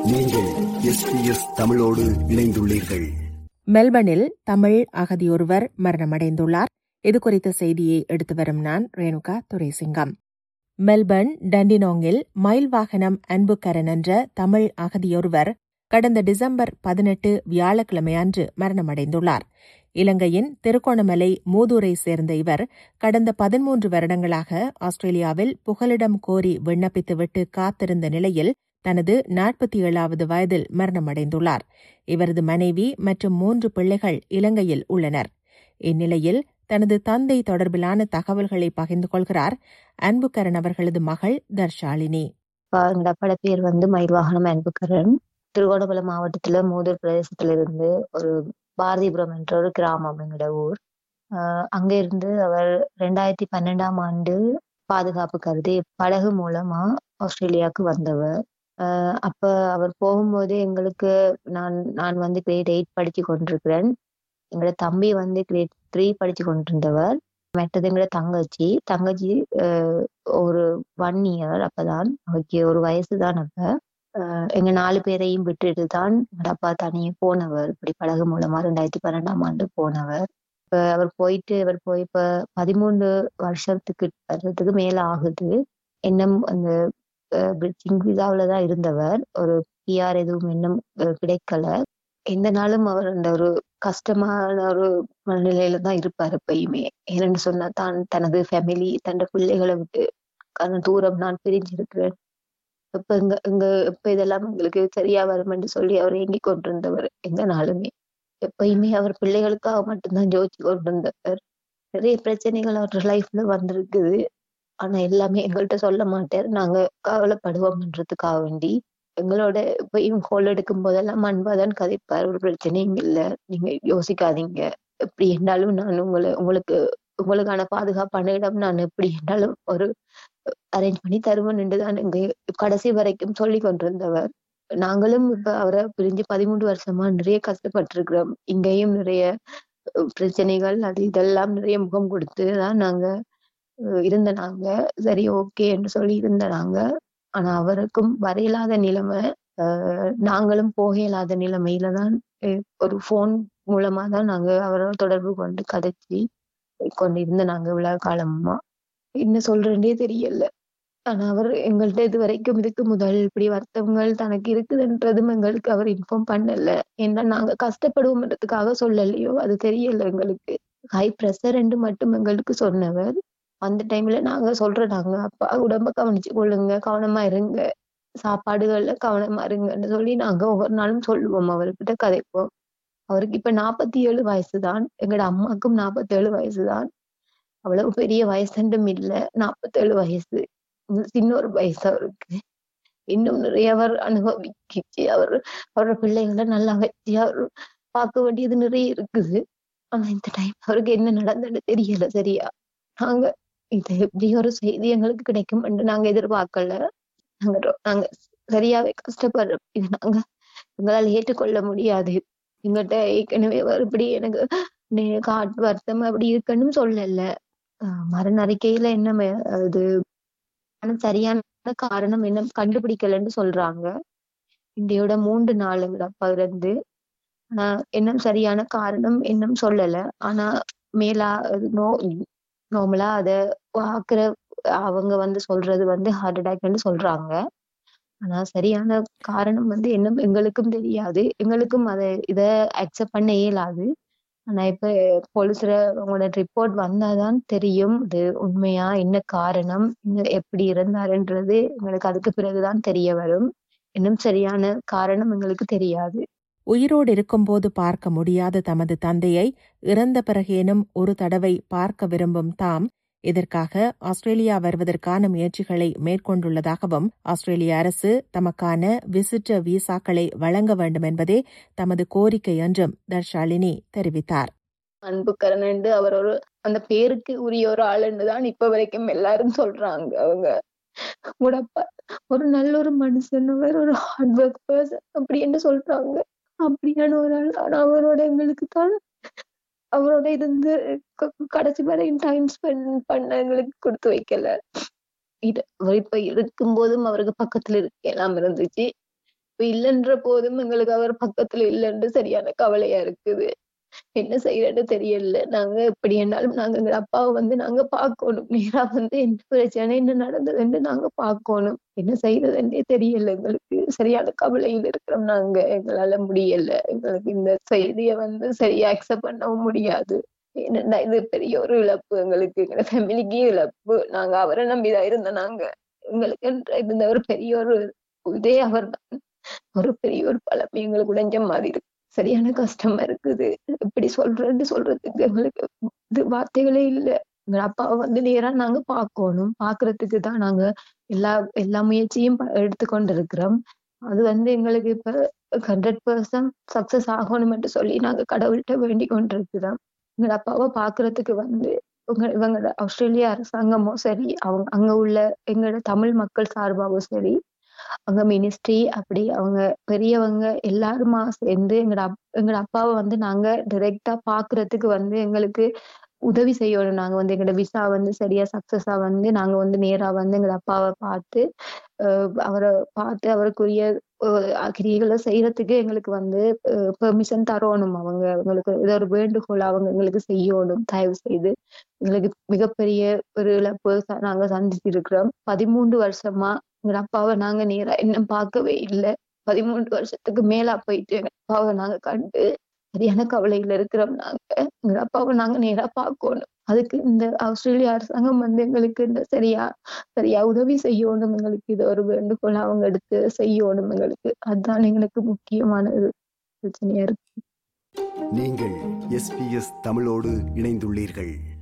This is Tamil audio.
நீங்கள் எஸ்பிஎஸ் தமிழோடு இணைந்துள்ளீர்கள் மெல்பர்னில் தமிழ் அகதியொருவர் மரணமடைந்துள்ளார் இது குறித்த செய்தியை எடுத்து வரும் நான் ரேணுகா துரைசிங்கம் மெல்பர்ன் டண்டினோங்கில் மயில் வாகனம் அன்புக்கரன் என்ற தமிழ் அகதியொருவர் கடந்த டிசம்பர் பதினெட்டு வியாழக்கிழமை அன்று மரணமடைந்துள்ளார் இலங்கையின் திருகோணமலை மூதூரை சேர்ந்த இவர் கடந்த பதிமூன்று வருடங்களாக ஆஸ்திரேலியாவில் புகலிடம் கோரி விண்ணப்பித்துவிட்டு காத்திருந்த நிலையில் தனது நாற்பத்தி ஏழாவது வயதில் மரணமடைந்துள்ளார் இவரது மனைவி மற்றும் மூன்று பிள்ளைகள் இலங்கையில் உள்ளனர் இந்நிலையில் தனது தந்தை தொடர்பிலான தகவல்களை பகிர்ந்து கொள்கிறார் அன்புக்கரன் அவர்களது மகள் தர்ஷாலினி எங்களோட அப்பட பேர் வந்து மயில்வாகனம் அன்புக்கரன் திருகோணமலை மாவட்டத்துல மூதூர் பிரதேசத்துல இருந்து ஒரு பாரதிபுரம் என்ற ஒரு கிராமம் எங்களோட ஊர் ஆஹ் அங்க இருந்து அவர் ரெண்டாயிரத்தி பன்னெண்டாம் ஆண்டு பாதுகாப்பு கருதி படகு மூலமா ஆஸ்திரேலியாவுக்கு வந்தவர் ஆஹ் அப்ப அவர் போகும்போது எங்களுக்கு நான் நான் வந்து கிரேட் எயிட் படிச்சு கொண்டிருக்கிறேன் எங்களோட தம்பி வந்து கிரேட் த்ரீ படிச்சு கொண்டிருந்தவர் மற்றது எங்களோட தங்கச்சி தங்கச்சி ஒரு ஒன் இயர் அப்பதான் அவருக்கு ஒரு வயசு தான் அப்ப எங்க நாலு பேரையும் விட்டுட்டு தான் அப்பா தனியே போனவர் இப்படி படகு மூலமா ரெண்டாயிரத்தி பன்னெண்டாம் ஆண்டு போனவர் இப்ப அவர் போயிட்டு அவர் போய் இப்ப பதிமூணு வருஷத்துக்கு வர்றதுக்கு மேல ஆகுது இன்னும் அந்த பிரிட்ஜிங் விசாவில தான் இருந்தவர் ஒரு பிஆர் எதுவும் இன்னும் கிடைக்கல எந்த நாளும் அவர் அந்த ஒரு கஷ்டமான ஒரு மனநிலையில தான் இருப்பார் எப்பயுமே ஏன்னு சொன்னா தான் தனது ஃபேமிலி தன்னோட பிள்ளைகளை விட்டு காரணம் தூரம் நான் பிரிஞ்சிருக்கிறேன் இப்ப இங்க இங்க இப்ப இதெல்லாம் எங்களுக்கு சரியா வரும்னு சொல்லி அவர் ஏங்கி கொண்டிருந்தவர் எந்த நாளுமே எப்பயுமே அவர் பிள்ளைகளுக்காக மட்டும்தான் ஜோதிச்சு கொண்டிருந்தவர் நிறைய பிரச்சனைகள் அவர் லைஃப்ல வந்திருக்குது ஆனா எல்லாமே எங்கள்கிட்ட சொல்ல மாட்டார் நாங்க கவலைப்படுவோம்ன்றதுக்காக வேண்டி எங்களோட இப்பயும் கோல் எடுக்கும் போதெல்லாம் அன்பாதான் கதைப்பார் ஒரு பிரச்சனையும் இல்லை நீங்க யோசிக்காதீங்க எப்படி என்றாலும் நான் உங்களை உங்களுக்கு உங்களுக்கான பாதுகாப்பான இடம் நான் எப்படி என்றாலும் ஒரு அரேஞ்ச் பண்ணி தருவேன் தான் எங்க கடைசி வரைக்கும் சொல்லி கொண்டிருந்தவர் நாங்களும் இப்ப அவரை பிரிஞ்சு பதிமூன்று வருஷமா நிறைய கஷ்டப்பட்டிருக்கிறோம் இங்கேயும் நிறைய பிரச்சனைகள் அது இதெல்லாம் நிறைய முகம் கொடுத்து தான் நாங்க இருந்த நாங்க சரி ஓகே என்று சொல்லி இருந்த நாங்க ஆனா அவருக்கும் வரையில்லாத நிலைமை ஆஹ் நாங்களும் போக இயலாத நிலைமையில தான் ஒரு போன் மூலமா தான் நாங்க அவரை தொடர்பு கொண்டு கதைச்சி கொண்டு இருந்த நாங்க இவ்வளவு காலமா என்ன சொல்றேன்னே தெரியல ஆனா அவர் எங்கள்கிட்ட இது வரைக்கும் இதுக்கு முதல் இப்படி வருத்தங்கள் தனக்கு இருக்குதுன்றதும் எங்களுக்கு அவர் இன்ஃபார்ம் பண்ணல ஏன்னா நாங்க கஷ்டப்படுவோம்ன்றதுக்காக சொல்லலையோ அது தெரியல எங்களுக்கு ஹை ப்ரெஷர் என்று மட்டும் எங்களுக்கு சொன்னவர் அந்த டைம்ல நாங்க சொல்றோம் நாங்க அப்பா உடம்ப கவனிச்சு கொள்ளுங்க கவனமா இருங்க சாப்பாடுகள்ல கவனமா இருங்கன்னு சொல்லி நாங்க ஒவ்வொரு நாளும் சொல்லுவோம் அவர்கிட்ட கதைப்போம் அவருக்கு இப்ப நாற்பத்தி ஏழு வயசுதான் எங்களோட அம்மாக்கும் நாற்பத்தேழு வயசுதான் அவ்வளவு பெரிய வயசுன்றும் இல்ல நாற்பத்தேழு வயசு சின்ன ஒரு வயசு அவருக்கு இன்னும் நிறைய அவர் அனுபவிச்சு அவர் அவரோட பிள்ளைகளை நல்லா வச்சு அவர் பார்க்க வேண்டியது நிறைய இருக்குது ஆனா இந்த டைம் அவருக்கு என்ன நடந்தது தெரியல சரியா நாங்க இது எப்படி ஒரு செய்தி எங்களுக்கு கிடைக்கும் என்று நாங்க எதிர்பார்க்கல நாங்க நாங்க சரியாவே கஷ்டப்படுறோம் இது நாங்க எங்களால் ஏற்றுக்கொள்ள முடியாது எங்கிட்ட ஏற்கனவே இப்படி எனக்கு காட்டு வருத்தம் அப்படி இருக்குன்னு சொல்லல மரண அறிக்கையில என்ன இது சரியான காரணம் என்ன கண்டுபிடிக்கலன்னு சொல்றாங்க இந்தியோட மூன்று நாளுங்க அப்பா இருந்து ஆனா இன்னும் சரியான காரணம் இன்னும் சொல்லல ஆனா மேலா நோ நார்மலா அத பாக்குற அவங்க வந்து சொல்றது வந்து ஹார்ட் அட்டாக்னு சொல்றாங்க ஆனா சரியான காரணம் வந்து என்ன எங்களுக்கும் தெரியாது எங்களுக்கும் அதை இத அக்செப்ட் பண்ண இயலாது ஆனா இப்ப போலீஸ்ல உங்களோட ரிப்போர்ட் வந்தாதான் தெரியும் இது உண்மையா என்ன காரணம் எப்படி இருந்தாருன்றது எங்களுக்கு அதுக்கு பிறகுதான் தெரிய வரும் இன்னும் சரியான காரணம் எங்களுக்கு தெரியாது உயிரோடு இருக்கும்போது பார்க்க முடியாத தமது தந்தையை இறந்த பிறகேனும் ஒரு தடவை பார்க்க விரும்பும் தாம் இதற்காக ஆஸ்திரேலியா வருவதற்கான முயற்சிகளை மேற்கொண்டுள்ளதாகவும் ஆஸ்திரேலிய அரசு தமக்கான விசிட்ட விசாக்களை வழங்க வேண்டும் என்பதே தமது கோரிக்கை என்றும் தர்ஷாலினி தெரிவித்தார் அன்புக்கரன் என்று அவர் ஒரு அந்த பேருக்கு உரிய ஒரு ஆளுன்னு தான் இப்ப வரைக்கும் எல்லாரும் சொல்றாங்க அவங்க உடப்ப ஒரு நல்ல ஒரு மனுஷன் ஒரு ஹார்ட் ஒர்க் பர்சன் அப்படின்னு சொல்றாங்க அப்படியான ஒரு ஆள் ஆனா அவரோட எங்களுக்கு தான் அவரோட இருந்து கடைசி வரையும் டைம் ஸ்பெண்ட் பண்ண எங்களுக்கு கொடுத்து வைக்கல இது அவர் இப்ப இருக்கும் போதும் அவருக்கு பக்கத்துல இருக்க எல்லாம் இருந்துச்சு இப்ப இல்லைன்ற போதும் எங்களுக்கு அவர் பக்கத்துல இல்லைன்னு சரியான கவலையா இருக்குது என்ன செய்யறன்னு தெரியல நாங்க எப்படி என்னாலும் நாங்க எங்க அப்பாவை வந்து நாங்க பார்க்கணும் நேரா வந்து என்ன பிரச்சனை என்ன நடந்ததுன்னு நாங்க பார்க்கணும் என்ன செய்யறதுன்னே தெரியல எங்களுக்கு சரியான கவலையில் இருக்கிறோம் நாங்க எங்களால முடியல எங்களுக்கு இந்த செய்தியை வந்து சரியா அக்செப்ட் பண்ணவும் முடியாது என்னடா இது பெரிய ஒரு இழப்பு எங்களுக்கு எங்க ஃபேமிலிக்கு இழப்பு நாங்க அவரை நம்பிதான் இருந்தோம் நாங்க எங்களுக்கு இருந்த ஒரு பெரிய ஒரு இதே அவர் தான் ஒரு பெரிய ஒரு பழமை எங்களுக்கு உடைஞ்ச மாதிரி இருக்கு சரியான கஷ்டமா இருக்குது எப்படி சொல்றேன்னு சொல்றதுக்கு எங்களுக்கு இது வார்த்தைகளே இல்ல எங்க அப்பாவை வந்து நேரா நாங்க பார்க்கணும் பாக்குறதுக்கு தான் நாங்க எல்லா எல்லா முயற்சியும் எடுத்துக்கொண்டு இருக்கிறோம் அது வந்து எங்களுக்கு இப்ப ஹண்ட்ரட் பர்சன்ட் சக்சஸ் ஆகணும்னு சொல்லி நாங்க கடவுள்கிட்ட வேண்டிக் கொண்டிருக்கிறோம் எங்க அப்பாவை பாக்குறதுக்கு வந்து உங்க இவங்களோட ஆஸ்திரேலியா அரசாங்கமும் சரி அவங்க அங்க உள்ள எங்களோட தமிழ் மக்கள் சார்பாகவும் சரி அங்க மினிஸ்ட்ரி அப்படி அவங்க பெரியவங்க எல்லாருமா சேர்ந்து எங்கட எங்கட அப்பாவை வந்து நாங்க டைரக்டா பாக்குறதுக்கு வந்து எங்களுக்கு உதவி செய்யணும் நாங்க வந்து எங்களோட விசா வந்து சரியா சக்சஸா வந்து நாங்க வந்து நேரா வந்து எங்க அப்பாவை பார்த்து அவரை பார்த்து அவருக்குரிய கிரியைகளை செய்யறதுக்கு எங்களுக்கு வந்து பெர்மிஷன் தரணும் அவங்க எங்களுக்கு ஏதோ ஒரு வேண்டுகோள் அவங்க எங்களுக்கு செய்யணும் தயவு செய்து எங்களுக்கு மிகப்பெரிய ஒரு இழப்பு நாங்க சந்திச்சு இருக்கிறோம் பதிமூன்று வருஷமா எங்க அப்பாவை நாங்க நேரா இன்னும் பார்க்கவே இல்லை பதிமூன்று வருஷத்துக்கு மேலா போயிட்டு எங்க அப்பாவை நாங்க கண்டு சரியான கவலையில இருக்கிறோம் நாங்க எங்க அப்பாவை நாங்க நேரா பார்க்கணும் அதுக்கு இந்த ஆஸ்திரேலியா அரசாங்கம் வந்து எங்களுக்கு இந்த சரியா சரியா உதவி செய்யணும் எங்களுக்கு இது ஒரு வேண்டுகோள் அவங்க எடுத்து செய்யணும் எங்களுக்கு அதுதான் எங்களுக்கு முக்கியமான ஒரு பிரச்சனையா இருக்கு நீங்கள் எஸ்பிஎஸ் தமிழோடு இணைந்துள்ளீர்கள்